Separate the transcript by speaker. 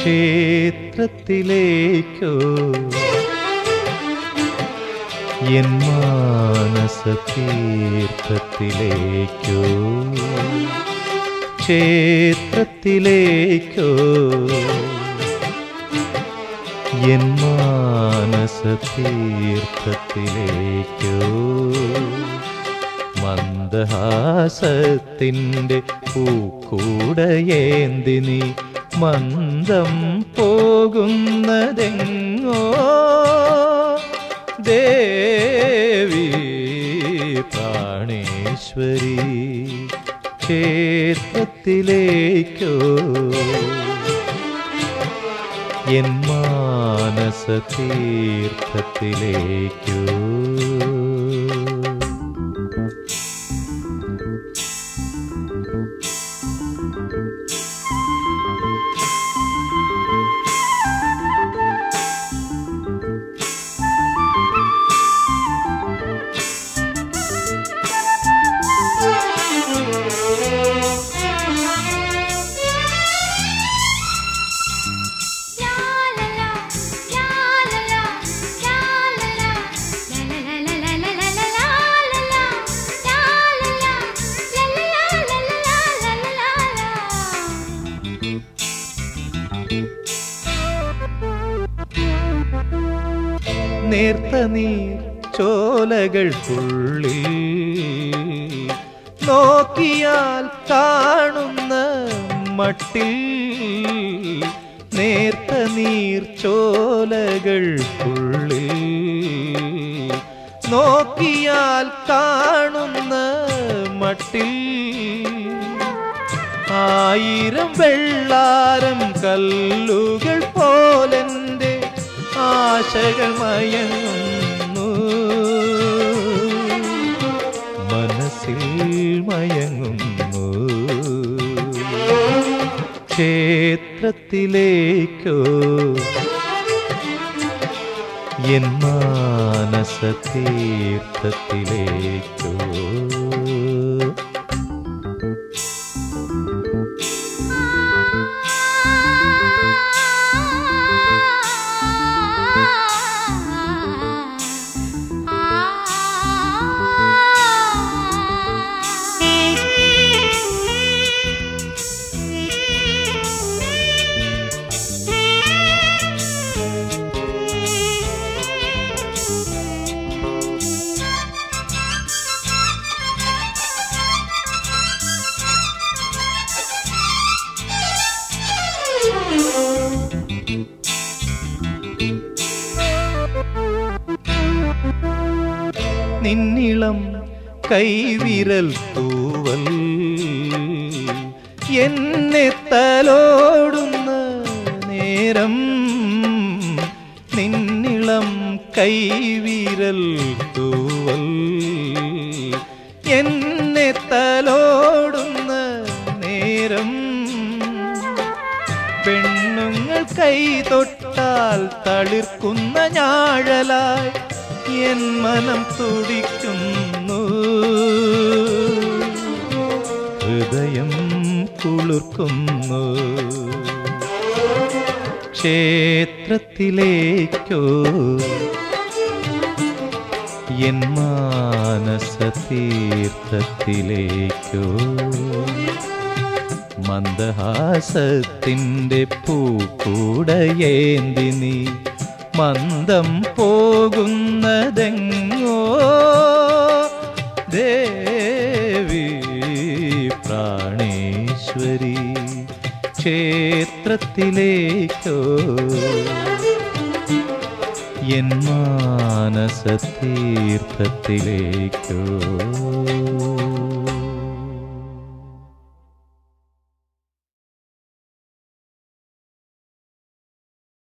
Speaker 1: ക്ഷേത്രത്തിലേക്കോ N മാനസ തീർത്ഥത്തിലേക്കോ ക്ഷേത്രത്തിലേക്കോ N മാനസ തീർത്ഥത്തിലേക്കോ മന്ദഹാസത്തിൻ്റെ പൂക്കൂടയേന്തി നീ മന്ദം പോകുന്നതെങ്ങോ ദേവി പ്രാണേശ്വരി ക്ഷേത്രത്തിലേക്കോ N മാനസ തീർത്ഥത്തിലേക്കോ നേർത്ത നീർ ചോലകൾക്കുള്ളിൽ നോക്കിയാൽ കാണുന്ന മട്ടിൽ നേർത്ത നീർ ചോലകൾക്കുള്ളിൽ നോക്കിയാൽ കാണുന്ന മട്ടിൽ ആയിരം വെള്ളാരം കല്ലുകൾ പോലെന്റെ ആശകൾ മയങ്ങുന്നു മനസ്സിൽ മയങ്ങുന്നു ക്ഷേത്രത്തിലേക്കോ എൻ മാനസ തീർത്ഥത്തിലേക്കോ നിന്നിളം കൈവിരൽ തൂവൽ എന്നെ തലോടുന്ന നേരം നിന്നിളം കൈവിരൽ തൂവൽ എന്നെ തലോടുന്ന നേരം പെണ്ണുങ്ങൾ കൈ തൊട്ടാൽ തളിർക്കുന്ന ഞാഴലായി എൻ മനം തുടിക്കുന്നു ഹൃദയം കുളിർക്കുന്നു ക്ഷേത്രത്തിലേക്കോ എൻ മാനസ തീർത്ഥത്തിലേക്കോ മന്ദഹാസത്തിൻ്റെ പൂക്കൂടയേന്തി നീ മന്ദം പോകുന്നതെങ്ങോ ദേവി പ്രാണേശ്വരി ക്ഷേത്രത്തിലേക്കോ എൻ മാനസ തീർത്ഥത്തിലേക്കോ